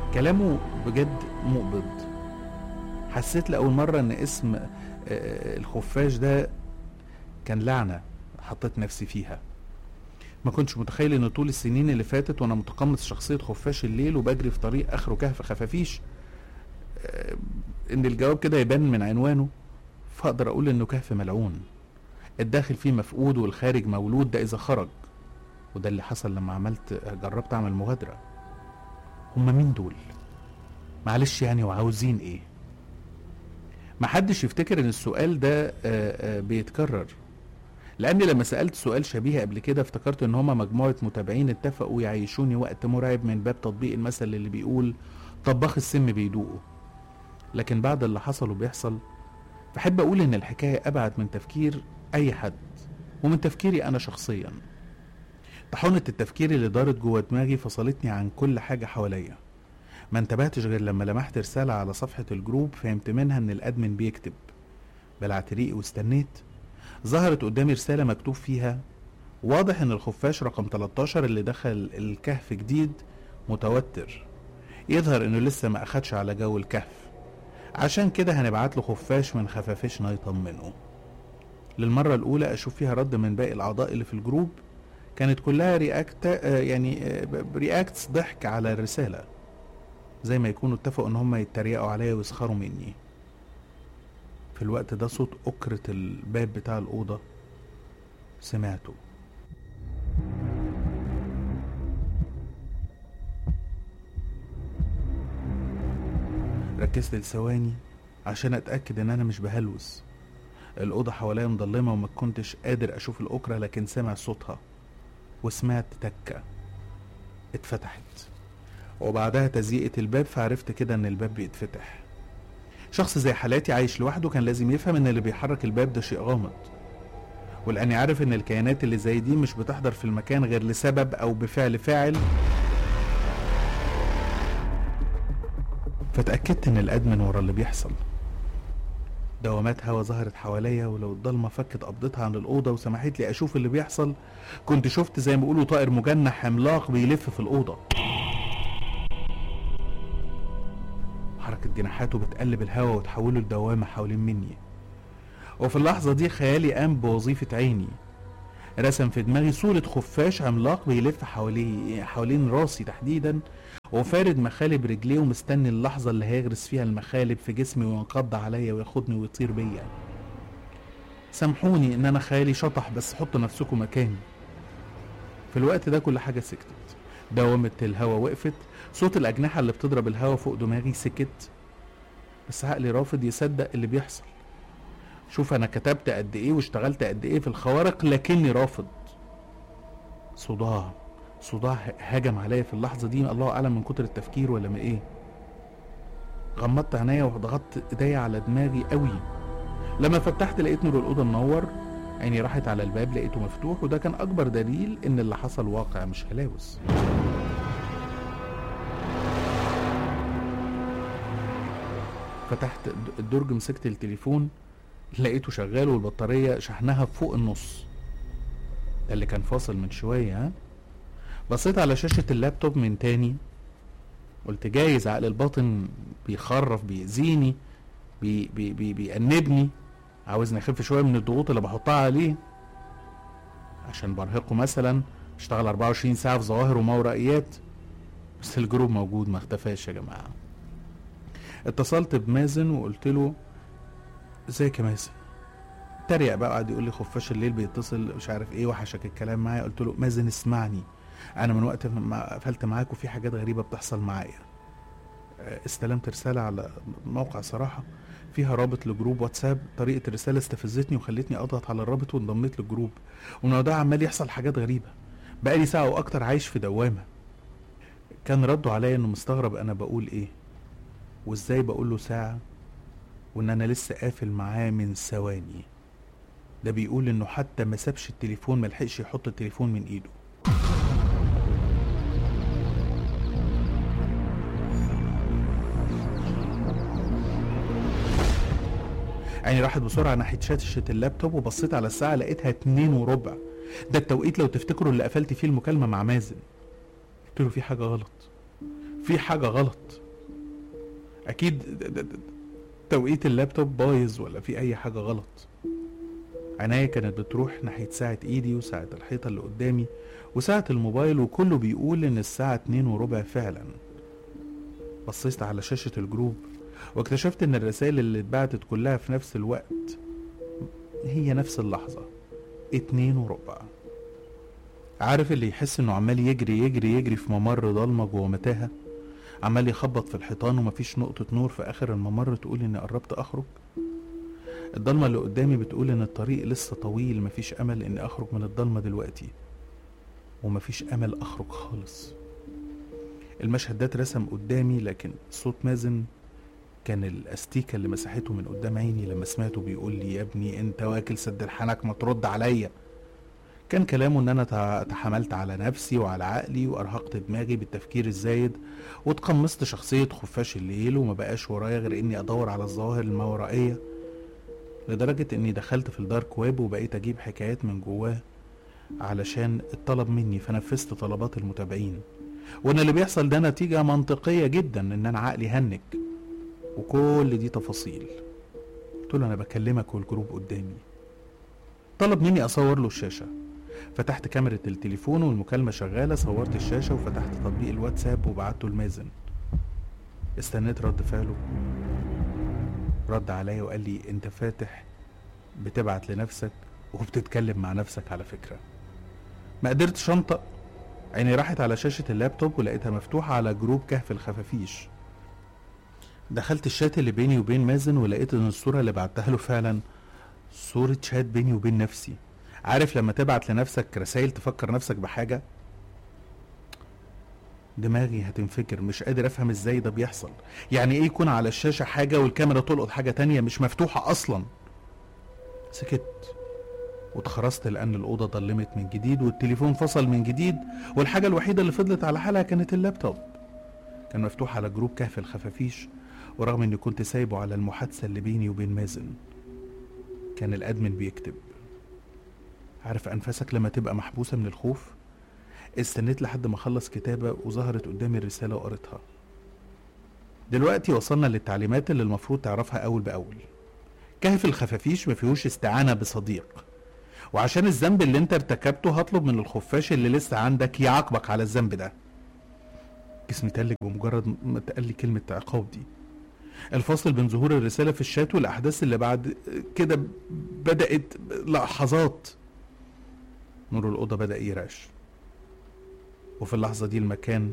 كلامه بجد مقبض حسيت لأول مرة إن اسم آه، الخفاش ده كان لعنة حطيت نفسي فيها ما كنتش متخيل ان طول السنين اللي فاتت وانا متقمص شخصية خفاش الليل وبجري في طريق اخره كهف خفافيش آه، ان الجواب كده يبان من عنوانه فاقدر اقول انه كهف ملعون الداخل فيه مفقود والخارج مولود ده اذا خرج وده اللي حصل لما عملت جربت اعمل مغادرة هما مين دول معلش يعني وعاوزين ايه محدش يفتكر ان السؤال ده آه، آه، بيتكرر لاني لما سالت سؤال شبيه قبل كده افتكرت ان هما مجموعه متابعين اتفقوا يعيشوني وقت مرعب من باب تطبيق المثل اللي بيقول طباخ السم بيدوقه لكن بعد اللي حصل وبيحصل بحب اقول ان الحكايه ابعد من تفكير اي حد ومن تفكيري انا شخصيا طحونة التفكير اللي دارت جوه دماغي فصلتني عن كل حاجة حواليا ما انتبهتش غير لما لمحت رسالة على صفحة الجروب فهمت منها ان الادمن بيكتب بلعت ريقي واستنيت ظهرت قدامي رسالة مكتوب فيها واضح ان الخفاش رقم 13 اللي دخل الكهف جديد متوتر يظهر انه لسه ما اخدش على جو الكهف عشان كده هنبعت له خفاش من خفافيشنا يطمنه للمرة الأولى أشوف فيها رد من باقي الأعضاء اللي في الجروب كانت كلها رياكت آه، يعني آه، ب- رياكتس ضحك على الرسالة زي ما يكونوا اتفقوا ان هم يتريقوا عليا ويسخروا مني في الوقت ده صوت أكرة الباب بتاع الأوضة سمعته ركزت لثواني عشان أتأكد إن أنا مش بهلوس الأوضة حواليا مضلمة وما كنتش قادر أشوف الأكرة لكن سمع صوتها وسمعت تكة اتفتحت وبعدها تزييقة الباب فعرفت كده إن الباب بيتفتح شخص زي حالاتي عايش لوحده كان لازم يفهم إن اللي بيحرك الباب ده شيء غامض ولأني عارف إن الكيانات اللي زي دي مش بتحضر في المكان غير لسبب أو بفعل فاعل فتأكدت إن الأدمن ورا اللي بيحصل دوامات هوا ظهرت حواليا ولو الضلمة فكت قبضتها عن الأوضة وسمحت لي أشوف اللي بيحصل كنت شفت زي ما بيقولوا طائر مجنح عملاق بيلف في الأوضة حركة جناحاته بتقلب الهوا وتحوله لدوامة حوالين مني وفي اللحظة دي خيالي قام بوظيفة عيني رسم في دماغي صورة خفاش عملاق بيلف حواليه حوالين راسي تحديدا وفارد مخالب رجليه ومستني اللحظة اللي هيغرس فيها المخالب في جسمي وينقض عليا وياخدني ويطير بيا سامحوني ان انا خيالي شطح بس حطوا نفسكم مكاني في الوقت ده كل حاجة سكتت دوامة الهوا وقفت صوت الأجنحة اللي بتضرب الهوا فوق دماغي سكت بس عقلي رافض يصدق اللي بيحصل شوف أنا كتبت قد إيه واشتغلت قد إيه في الخوارق لكني رافض صداع صداع هجم عليا في اللحظة دي الله أعلم من كتر التفكير ولا من إيه غمضت عينيا وضغطت ايديا على دماغي قوي لما فتحت لقيت نور الأوضة منور عيني راحت على الباب لقيته مفتوح وده كان أكبر دليل إن اللي حصل واقع مش هلاوس فتحت الدرج مسكت التليفون لقيته شغال والبطارية شحنها فوق النص ده اللي كان فاصل من شوية ها بصيت على شاشة اللابتوب من تاني قلت جايز عقل الباطن بيخرف بيأذيني بي بي بي بيأنبني عاوزني اخف شوية من الضغوط اللي بحطها عليه عشان برهقه مثلا اشتغل 24 ساعة في ظواهر ومورائيات بس الجروب موجود ما اختفاش يا جماعة اتصلت بمازن وقلت له ازيك يا مازن تريق بقى قعد يقول لي خفاش الليل بيتصل مش عارف ايه وحشك الكلام معايا قلت له مازن اسمعني انا من وقت ما قفلت معاك وفي حاجات غريبه بتحصل معايا آه، استلمت رساله على موقع صراحه فيها رابط لجروب واتساب طريقه الرساله استفزتني وخلتني اضغط على الرابط وانضميت للجروب ومن ده عمال يحصل حاجات غريبه بقالي ساعه واكتر عايش في دوامه كان رده عليا انه مستغرب انا بقول ايه وازاي بقول له ساعه وان انا لسه قافل معاه من ثواني ده بيقول انه حتى ما سابش التليفون ملحقش يحط التليفون من ايده عيني راحت بسرعة ناحية شاشة اللابتوب وبصيت على الساعة لقيتها اتنين وربع ده التوقيت لو تفتكروا اللي قفلت فيه المكالمة مع مازن قلت له في حاجة غلط في حاجه غلط اكيد د- د- د- توقيت اللابتوب بايظ ولا في اي حاجه غلط عناية كانت بتروح ناحية ساعة ايدي وساعة الحيطة اللي قدامي وساعة الموبايل وكله بيقول ان الساعة اتنين وربع فعلا بصيت على شاشة الجروب واكتشفت ان الرسائل اللي اتبعتت كلها في نفس الوقت هي نفس اللحظة اتنين وربع عارف اللي يحس انه عمال يجري يجري يجري في ممر ضلمة جوه متاهة عمال يخبط في الحيطان ومفيش نقطة نور في آخر الممر تقول إني قربت أخرج الضلمة اللي قدامي بتقول إن الطريق لسه طويل مفيش أمل إني أخرج من الضلمة دلوقتي ومفيش أمل أخرج خالص المشهد ده اترسم قدامي لكن صوت مازن كان الاستيكة اللي مسحته من قدام عيني لما سمعته بيقول لي يا ابني انت واكل سد الحنك ما ترد عليا كان كلامه ان انا تع- تحملت على نفسي وعلى عقلي وارهقت دماغي بالتفكير الزايد واتقمصت شخصية خفاش الليل وما بقاش ورايا غير اني ادور على الظواهر الماورائية لدرجة اني دخلت في الدارك ويب وبقيت اجيب حكايات من جواه علشان اتطلب مني فنفذت طلبات المتابعين وان اللي بيحصل ده نتيجة منطقية جدا ان انا عقلي هنك وكل دي تفاصيل قلت له انا بكلمك والجروب قدامي طلب مني اصور له الشاشة فتحت كاميرا التليفون والمكالمة شغالة صورت الشاشة وفتحت تطبيق الواتساب وبعته لمازن استنيت رد فعله رد عليا وقال لي انت فاتح بتبعت لنفسك وبتتكلم مع نفسك على فكرة ما قدرتش انطق عيني راحت على شاشة اللابتوب ولقيتها مفتوحة على جروب كهف الخفافيش دخلت الشات اللي بيني وبين مازن ولقيت ان الصورة اللي بعتها له فعلا صورة شات بيني وبين نفسي عارف لما تبعت لنفسك رسائل تفكر نفسك بحاجة دماغي هتنفجر مش قادر افهم ازاي ده بيحصل يعني ايه يكون على الشاشة حاجة والكاميرا تلقط حاجة تانية مش مفتوحة اصلا سكت واتخرست لان الاوضه ضلمت من جديد والتليفون فصل من جديد والحاجه الوحيده اللي فضلت على حالها كانت اللابتوب كان مفتوح على جروب كهف الخفافيش ورغم اني كنت سايبه على المحادثه اللي بيني وبين مازن كان الادمن بيكتب عارف انفاسك لما تبقى محبوسه من الخوف استنيت لحد ما اخلص كتابه وظهرت قدامي الرساله وقريتها دلوقتي وصلنا للتعليمات اللي المفروض تعرفها اول باول كهف الخفافيش ما فيهوش استعانه بصديق وعشان الذنب اللي انت ارتكبته هطلب من الخفاش اللي لسه عندك يعاقبك على الذنب ده جسمي تلج بمجرد ما اتقال لي كلمة عقاب دي الفاصل بين ظهور الرسالة في الشات والأحداث اللي بعد كده بدأت لحظات نور الأوضة بدأ يرعش وفي اللحظة دي المكان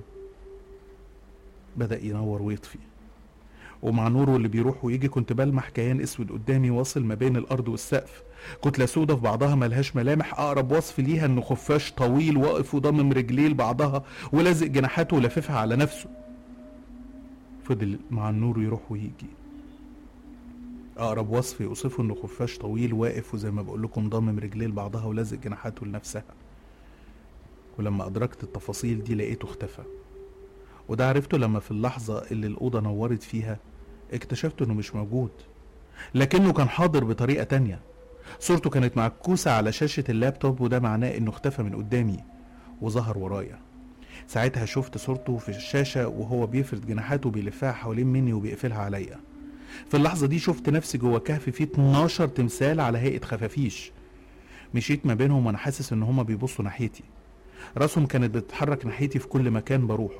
بدأ ينور ويطفي ومع نوره اللي بيروح ويجي كنت بلمح كيان اسود قدامي واصل ما بين الارض والسقف كتلة سودة في بعضها ملهاش ملامح اقرب وصف ليها انه خفاش طويل واقف وضمم رجليه لبعضها ولازق جناحاته ولاففها على نفسه فضل مع النور يروح ويجي اقرب وصف يوصفه انه خفاش طويل واقف وزي ما بقول لكم ضامم رجليه لبعضها ولازق جناحاته لنفسها ولما ادركت التفاصيل دي لقيته اختفى وده عرفته لما في اللحظة اللي الأوضة نورت فيها اكتشفت إنه مش موجود لكنه كان حاضر بطريقة تانية صورته كانت معكوسة على شاشة اللابتوب وده معناه إنه اختفى من قدامي وظهر ورايا ساعتها شفت صورته في الشاشة وهو بيفرد جناحاته بيلفها حوالين مني وبيقفلها عليا في اللحظة دي شفت نفسي جوه كهف فيه 12 تمثال على هيئة خفافيش مشيت ما بينهم وانا حاسس ان هما بيبصوا ناحيتي راسهم كانت بتتحرك ناحيتي في كل مكان بروحه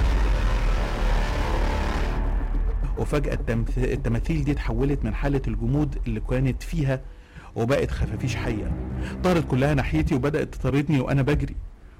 وفجأة التمث- التماثيل دي اتحولت من حالة الجمود اللي كانت فيها وبقت خفافيش حية طارت كلها ناحيتي وبدأت تطاردني وأنا بجري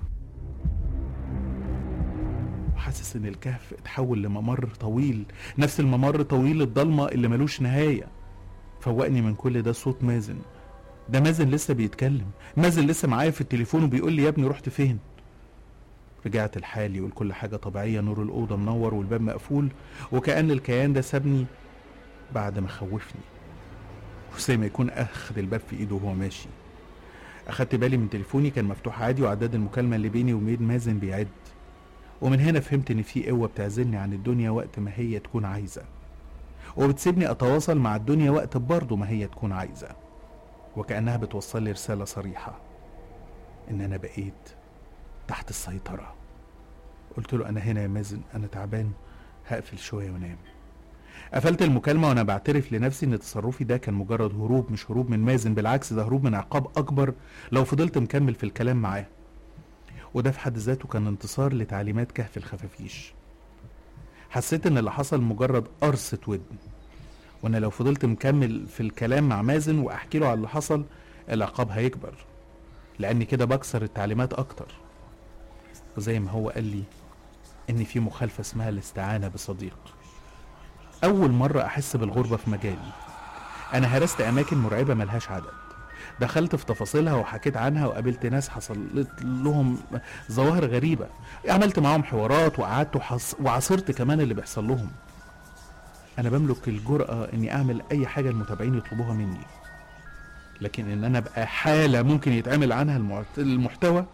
وحاسس إن الكهف اتحول لممر طويل نفس الممر طويل الضلمة اللي ملوش نهاية فوقني من كل ده صوت مازن ده مازن لسه بيتكلم مازن لسه معايا في التليفون وبيقول لي يا ابني رحت فين رجعت لحالي وكل حاجة طبيعية نور الأوضة منور والباب مقفول وكأن الكيان ده سابني بعد ما خوفني وزي ما يكون أخد الباب في إيده وهو ماشي أخدت بالي من تليفوني كان مفتوح عادي وعداد المكالمة اللي بيني وبين مازن بيعد ومن هنا فهمت إن في قوة بتعزلني عن الدنيا وقت ما هي تكون عايزة وبتسيبني أتواصل مع الدنيا وقت برضه ما هي تكون عايزة وكأنها بتوصل لي رسالة صريحة إن أنا بقيت تحت السيطرة قلت له انا هنا يا مازن انا تعبان هقفل شويه وانام قفلت المكالمة وأنا بعترف لنفسي إن تصرفي ده كان مجرد هروب مش هروب من مازن بالعكس ده هروب من عقاب أكبر لو فضلت مكمل في الكلام معاه وده في حد ذاته كان انتصار لتعليمات كهف الخفافيش حسيت إن اللي حصل مجرد قرصة ودن وإن لو فضلت مكمل في الكلام مع مازن وأحكي له على اللي حصل العقاب هيكبر لأني كده بكسر التعليمات أكتر وزي ما هو قال لي إن في مخالفة اسمها الاستعانة بصديق أول مرة أحس بالغربة في مجالي أنا هرست أماكن مرعبة ملهاش عدد دخلت في تفاصيلها وحكيت عنها وقابلت ناس حصلت لهم ظواهر غريبة عملت معاهم حوارات وقعدت وحص... وعاصرت كمان اللي بيحصل لهم أنا بملك الجرأة إني أعمل أي حاجة المتابعين يطلبوها مني لكن إن أنا أبقى حالة ممكن يتعمل عنها المعت... المحتوى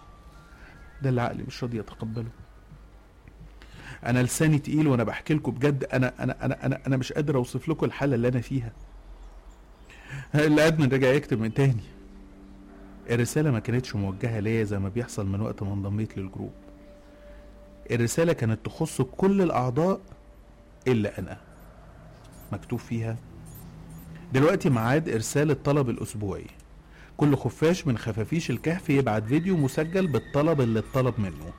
ده اللي عقلي مش راضي يتقبله انا لساني تقيل وانا بحكي لكم بجد انا انا انا انا انا مش قادر اوصف لكم الحاله اللي انا فيها اللي ادمن رجع يكتب من تاني الرسالة ما كانتش موجهة ليا زي ما بيحصل من وقت ما انضميت للجروب الرسالة كانت تخص كل الأعضاء إلا أنا مكتوب فيها دلوقتي ميعاد إرسال الطلب الأسبوعي كل خفاش من خفافيش الكهف يبعت فيديو مسجل بالطلب اللي اتطلب منه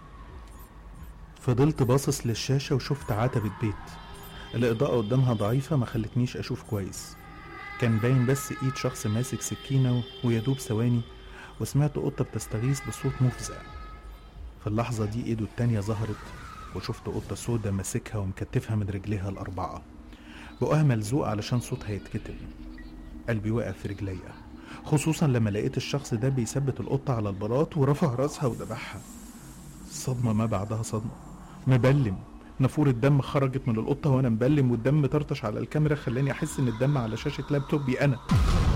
فضلت باصص للشاشة وشفت عتبة بيت الإضاءة قدامها ضعيفة ما خلتنيش أشوف كويس كان باين بس إيد شخص ماسك سكينة ويدوب ثواني وسمعت قطة بتستغيث بصوت مفزع في اللحظة دي إيده التانية ظهرت وشفت قطة سودة ماسكها ومكتفها من رجليها الأربعة بقها ملزوق علشان صوتها يتكتم قلبي وقع في رجليا خصوصا لما لقيت الشخص ده بيثبت القطة على البلاط ورفع راسها وذبحها صدمة ما بعدها صدمة مبلم نافورة دم خرجت من القطة وأنا مبلم والدم طرطش على الكاميرا خلاني أحس إن الدم على شاشة لابتوبي أنا